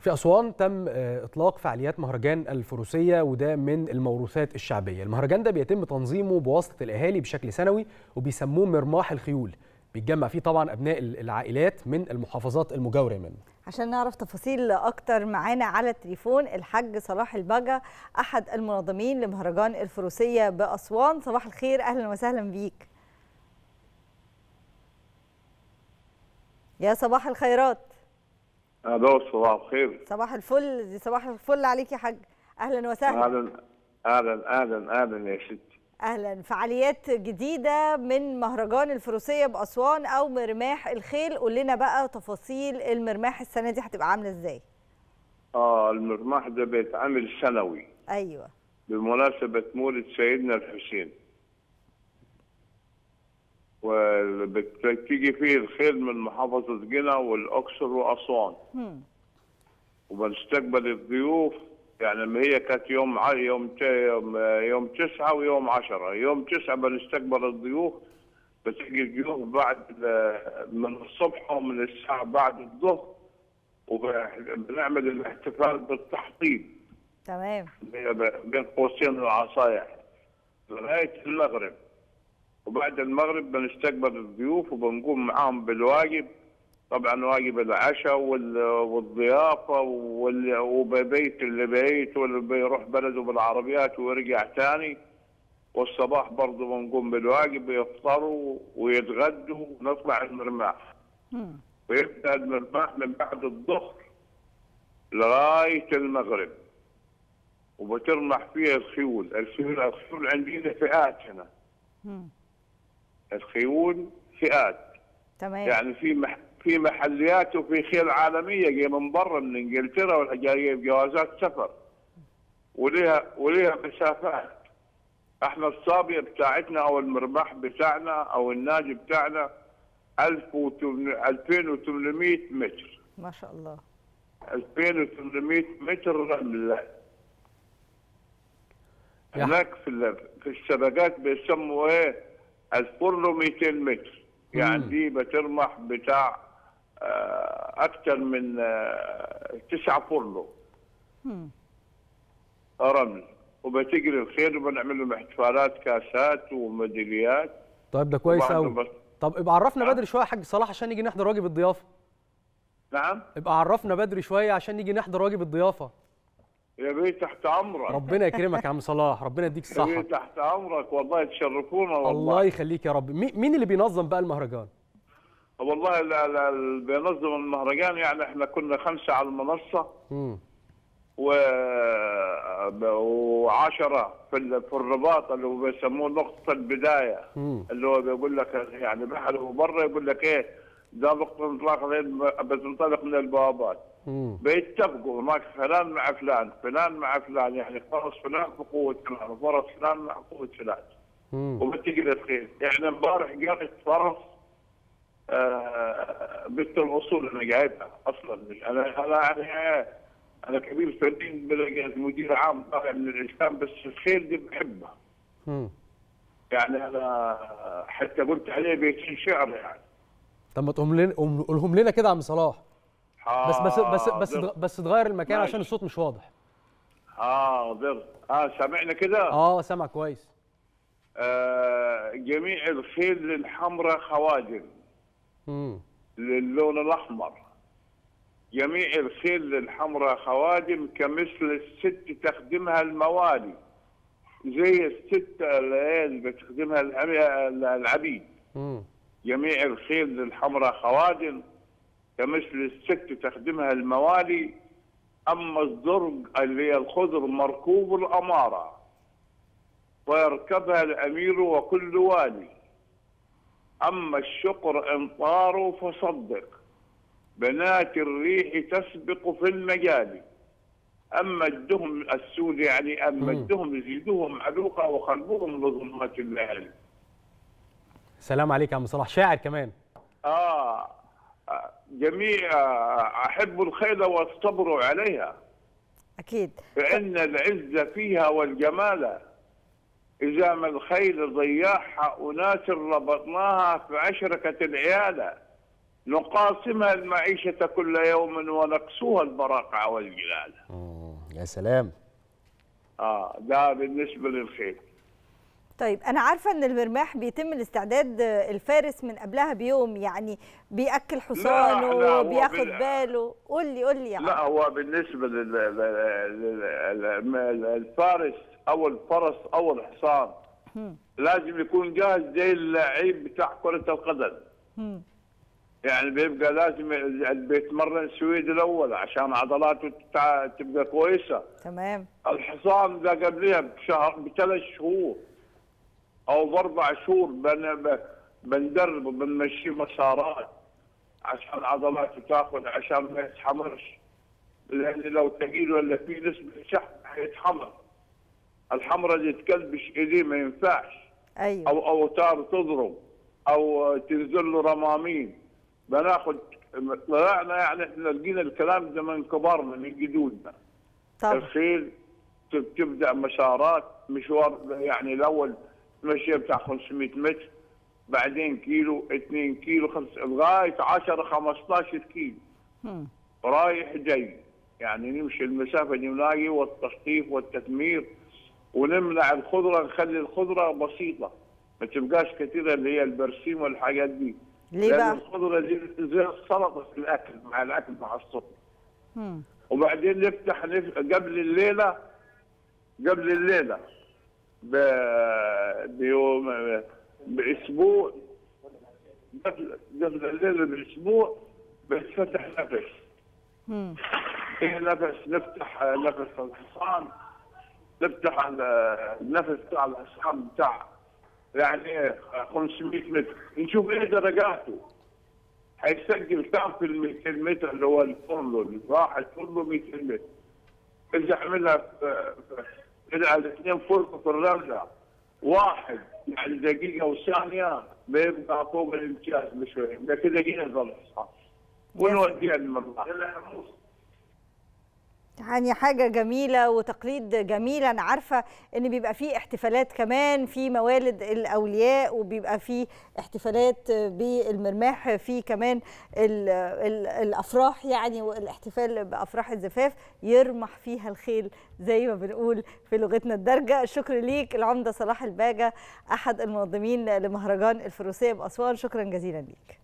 في أسوان تم إطلاق فعاليات مهرجان الفروسية وده من الموروثات الشعبية المهرجان ده بيتم تنظيمه بواسطة الأهالي بشكل سنوي وبيسموه مرماح الخيول بيتجمع فيه طبعا أبناء العائلات من المحافظات المجاورة منه عشان نعرف تفاصيل أكتر معانا على التليفون الحاج صلاح البجا أحد المنظمين لمهرجان الفروسية بأسوان صباح الخير أهلا وسهلا بيك يا صباح الخيرات الو صباح الخير صباح الفل صباح الفل عليك يا حاج اهلا وسهلا اهلا اهلا اهلا اهلا يا ستي اهلا فعاليات جديده من مهرجان الفروسيه باسوان او مرماح الخيل قول لنا بقى تفاصيل المرماح السنه دي هتبقى عامله ازاي اه المرماح ده بيتعمل سنوي ايوه بمناسبه مولد سيدنا الحسين وبتيجي فيه الخيل من محافظة جنة والأقصر وأسوان وبنستقبل الضيوف يعني ما هي كانت يوم ع... يوم ت... يوم يوم تسعة ويوم عشرة يوم تسعة بنستقبل الضيوف بتيجي الضيوف بعد من الصبح ومن الساعة بعد الظهر وبنعمل الاحتفال بالتحطيب تمام بين قوسين العصايح لغاية المغرب وبعد المغرب بنستقبل الضيوف وبنقوم معاهم بالواجب طبعا واجب العشاء والضيافه وبيت اللي بيت واللي بيروح بلده بالعربيات ويرجع تاني والصباح برضه بنقوم بالواجب يفطروا ويتغدوا ونطلع المرماح ويبدا المرماح من بعد الظهر لغايه المغرب وبترمح فيها الخيول الخيول الخيول عندنا فئات هنا الخيول فئات تمام يعني في مح في محليات وفي خيل عالميه جايه من برا من انجلترا ولا جايه بجوازات سفر وليها وليها مسافات احنا الصابيه بتاعتنا او المرباح بتاعنا او الناجي بتاعنا 2800 متر ما شاء الله 2800 متر رمل هناك في في السباقات بيسموا ايه الفرلو 200 متر يعني دي بترمح بتاع اكثر من تسعة فرلو رمل وبتجري الخيل وبنعمل لهم احتفالات كاسات وميداليات طيب ده كويس قوي طب ابقى عرفنا بدري شويه يا حاج صلاح عشان نيجي نحضر واجب الضيافه نعم ابقى عرفنا بدري شويه عشان نيجي نحضر واجب الضيافه يا بيه تحت امرك ربنا يكرمك يا عم صلاح ربنا يديك الصحه يا بيه تحت امرك والله تشرفونا والله الله يخليك يا رب مين اللي بينظم بقى المهرجان والله اللي بينظم المهرجان يعني احنا كنا خمسه على المنصه امم و وعشرة في في الرباط اللي هو بيسموه نقطة البداية مم. اللي هو بيقول لك يعني بحر وبره يقول لك ايه ده نقطة انطلاق بتنطلق من البوابات مم. بيتفقوا هناك فلان مع فلان فلان مع فلان يعني فرس فلان في قوة فلان وفرس فلان مع قوة فلان مم. وبتجري الخيل يعني امبارح قريت فرس آه بنت الاصول انا جايبها اصلا انا انا يعني انا كبير فنين مدير عام طالع من الاسلام بس الخيل دي بحبها مم. يعني انا حتى قلت عليه بيتين شعر يعني طب ما تقوم لنا قولهم لنا كده يا عم صلاح بس بس بس بس حاضر. بس تغير المكان ماشي. عشان الصوت مش واضح حاضر اه سامعنا كده اه سامع كويس آه جميع الخيل الحمراء خوادم امم للون الاحمر جميع الخيل الحمراء خوادم كمثل الست تخدمها الموالي زي الست اللي بتخدمها العبي- العبيد امم جميع الخيل الحمراء خوادم كمثل الست تخدمها الموالي أما الزرق اللي هي الخضر مركوب الأمارة ويركبها الأمير وكل والي أما الشقر إنطار فصدق بنات الريح تسبق في المجال أما الدهم السود يعني أما مم. الدهم يزيدهم علوقة وقلبهم لظلمات الليالي سلام عليك يا عم صلاح شاعر كمان آه آه، جميع آه، أحب الخيل والصبر عليها اكيد فإن العز فيها والجمال إذا ما الخيل ضياعها أناس ربطناها في عشركة العيالة نقاسمها المعيشة كل يوم ونقسوها البراقع والجلال مم، يا سلام آه ده بالنسبة للخيل طيب انا عارفه ان المرماح بيتم الاستعداد الفارس من قبلها بيوم يعني بياكل حصانه لا، هو بياخد بال- باله قول لي قول لي يا لا عم. هو بالنسبة لل- لل- لل- لل- الفارس أو الفرس أو الحصان لازم يكون جاهز زي اللعيب بتاع كرة القدم مم. يعني بيبقى لازم بيتمرن سويد الأول عشان عضلاته تتع- تبقى كويسة تمام الحصان ده قبلها بشهر بثلاث شهور او باربع شهور بن ب- بندربه بنمشيه مسارات عشان عضلاته تاخذ عشان ما يتحمرش لان لو ثقيل ولا في نسبه شحم حيتحمر الحمرة دي تكلبش ايديه ما ينفعش ايوه او اوتار تضرب او تنزل له رمامين بناخذ طلعنا يعني احنا لقينا الكلام ده من كبارنا من جدودنا طبعا الخيل تب- تبدا مسارات مشوار يعني الاول تمشي بتاع 500 متر بعدين كيلو 2 كيلو خمس لغايه 10 15 كيلو مم. رايح جاي يعني نمشي المسافه دي ونلاقي والتخطيف والتثمير ونمنع الخضره نخلي الخضره بسيطه ما تبقاش كثيره اللي هي البرسيم والحاجات دي ليه لأن بقى؟ الخضره دي زي السلطه في الاكل مع الاكل مع الصبح مم. وبعدين نفتح نف... قبل الليله قبل الليله ب... بيوم باسبوع قبل قبل الليله باسبوع بيتفتح نفس مم. ايه نفس نفتح نفس الحصان نفتح ال- النفس بتاع الحصان بتاع يعني 500 متر نشوف ايه درجاته هيسجل كم في ال 200 متر اللي هو الفرلو راح الفرلو 200 متر اذا عملها في في- اذا الاثنين فرقوا في الرمله واحد يعني دقيقه وثانيه بيبقى فوق الامتياز بشوي ده كده جاهز الحصان ونوديها المرمى يعني حاجة جميلة وتقليد جميل أنا عارفة إن بيبقى فيه احتفالات كمان في موالد الأولياء وبيبقى فيه احتفالات بالمرماح في كمان ال ال الأفراح يعني والاحتفال بأفراح الزفاف يرمح فيها الخيل زي ما بنقول في لغتنا الدارجة الشكر ليك العمدة صلاح الباجة أحد المنظمين لمهرجان الفروسية بأسوان شكرا جزيلا ليك